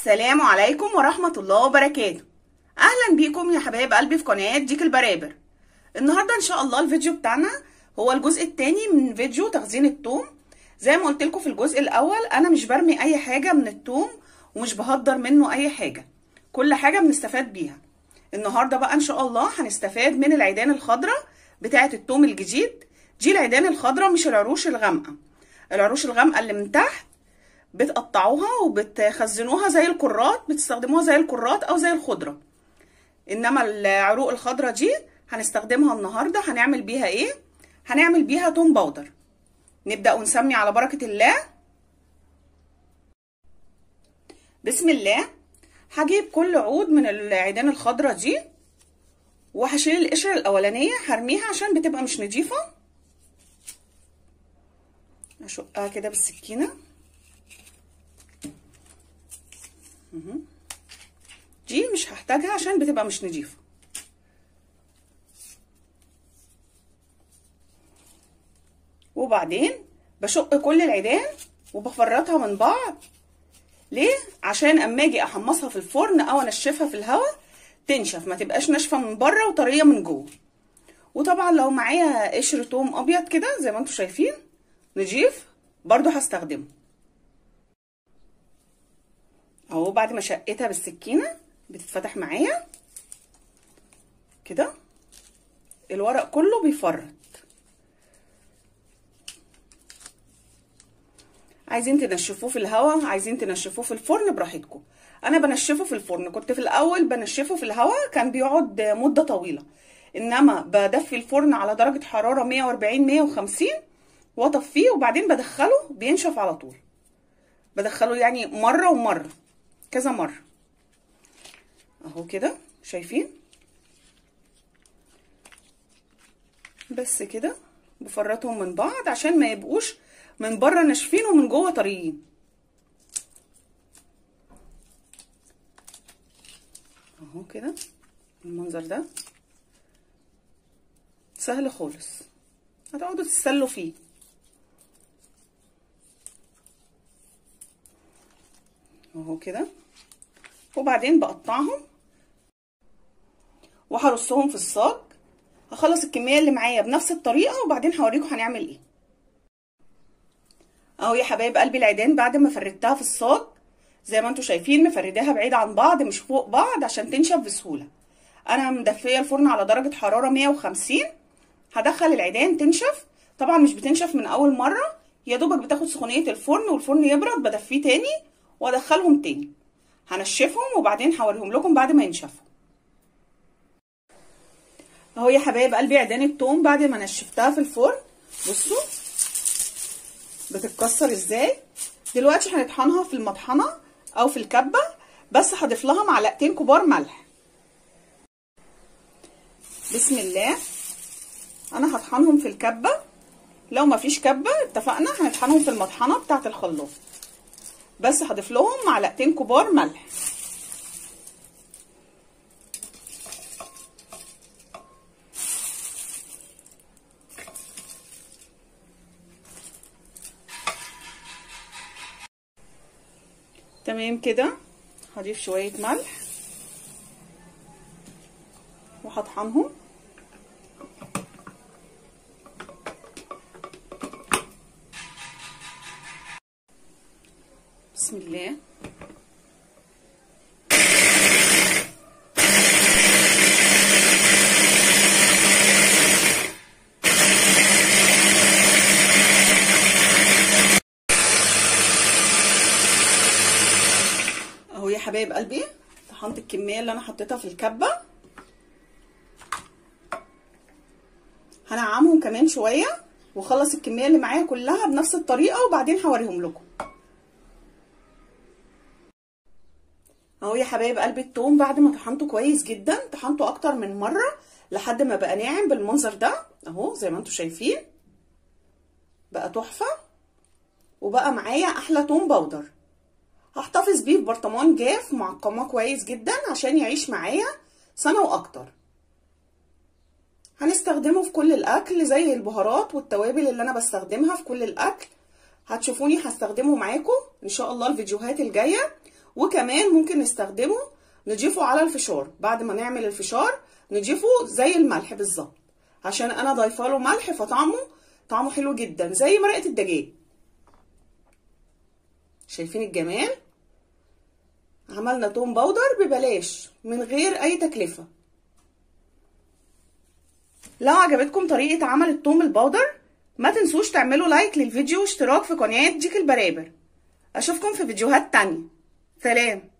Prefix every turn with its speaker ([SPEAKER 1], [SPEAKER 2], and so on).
[SPEAKER 1] السلام عليكم ورحمة الله وبركاته أهلا بيكم يا حبايب قلبي في قناة ديك البرابر النهاردة إن شاء الله الفيديو بتاعنا هو الجزء التاني من فيديو تخزين التوم زي ما قلت لكم في الجزء الأول أنا مش برمي أي حاجة من التوم ومش بهدر منه أي حاجة كل حاجة بنستفاد بيها النهاردة بقى إن شاء الله هنستفاد من العيدان الخضراء بتاعة التوم الجديد دي العيدان الخضراء مش العروش الغامقة العروش الغامقة اللي من تحت بتقطعوها وبتخزنوها زي الكرات بتستخدموها زي الكرات او زي الخضره انما العروق الخضره دي هنستخدمها النهارده هنعمل بيها ايه هنعمل بيها توم باودر نبدا ونسمي على بركه الله بسم الله هجيب كل عود من العيدان الخضره دي وهشيل القشره الاولانيه هرميها عشان بتبقى مش نضيفه اشقها كده بالسكينه دي مش هحتاجها عشان بتبقى مش نضيفه وبعدين بشق كل العيدان وبفرطها من بعض ليه عشان اما اجي احمصها في الفرن او انشفها في الهواء تنشف ما تبقاش ناشفه من بره وطريه من جوه وطبعا لو معايا قشر توم ابيض كده زي ما انتم شايفين نضيف برضو هستخدمه اهو بعد ما شقتها بالسكينه بتتفتح معايا كده الورق كله بيفرط عايزين تنشفوه في الهواء عايزين تنشفوه في الفرن براحتكم انا بنشفه في الفرن كنت في الاول بنشفه في الهواء كان بيقعد مده طويله انما بدفي الفرن على درجه حراره 140 150 واطفيه وبعدين بدخله بينشف على طول بدخله يعني مره ومره كذا مرة اهو كده شايفين بس كده بفرطهم من بعض عشان ما يبقوش من بره ناشفين ومن جوه طريين اهو كده المنظر ده سهل خالص هتقعدوا تتسلوا فيه اهو كده وبعدين بقطعهم وهرصهم في الصاج هخلص الكميه اللي معايا بنفس الطريقه وبعدين هوريكم هنعمل ايه اهو يا حبايب قلبي العيدان بعد ما فردتها في الصاج زي ما انتم شايفين مفرداها بعيد عن بعض مش فوق بعض عشان تنشف بسهوله انا مدفيه الفرن على درجه حراره 150 هدخل العيدان تنشف طبعا مش بتنشف من اول مره يا دوبك بتاخد سخونيه الفرن والفرن يبرد بدفيه تاني وادخلهم تاني هنشفهم وبعدين هوريهم لكم بعد ما ينشفوا اهو يا حبايب قلبي عيدان التوم بعد ما نشفتها في الفرن بصوا بتتكسر ازاي دلوقتي هنطحنها في المطحنه او في الكبه بس هضيف لها معلقتين كبار ملح بسم الله انا هطحنهم في الكبه لو مفيش كبه اتفقنا هنطحنهم في المطحنه بتاعه الخلاط بس هضيف لهم معلقتين كبار ملح تمام كده هضيف شويه ملح وهطحنهم بسم الله اهو يا حبايب قلبي طحنت الكميه اللي انا حطيتها في الكبه هنعمهم كمان شويه واخلص الكميه اللي معايا كلها بنفس الطريقه وبعدين هوريهم لكم اهو يا حبايب قلبي التوم بعد ما طحنته كويس جدا طحنته اكتر من مره لحد ما بقى ناعم بالمنظر ده اهو زي ما انتم شايفين بقى تحفه وبقى معايا احلى توم باودر هحتفظ بيه في برطمان جاف معقماه كويس جدا عشان يعيش معايا سنه واكتر هنستخدمه في كل الاكل زي البهارات والتوابل اللي انا بستخدمها في كل الاكل هتشوفوني هستخدمه معاكم ان شاء الله الفيديوهات الجايه وكمان ممكن نستخدمه نضيفه على الفشار بعد ما نعمل الفشار نضيفه زي الملح بالظبط عشان انا ضايفه له ملح فطعمه طعمه حلو جدا زي مرقه الدجاج شايفين الجمال عملنا توم باودر ببلاش من غير اي تكلفه لو عجبتكم طريقه عمل التوم الباودر ما تنسوش تعملوا لايك للفيديو واشتراك في قناه ديك البرابر اشوفكم في فيديوهات تانية سلام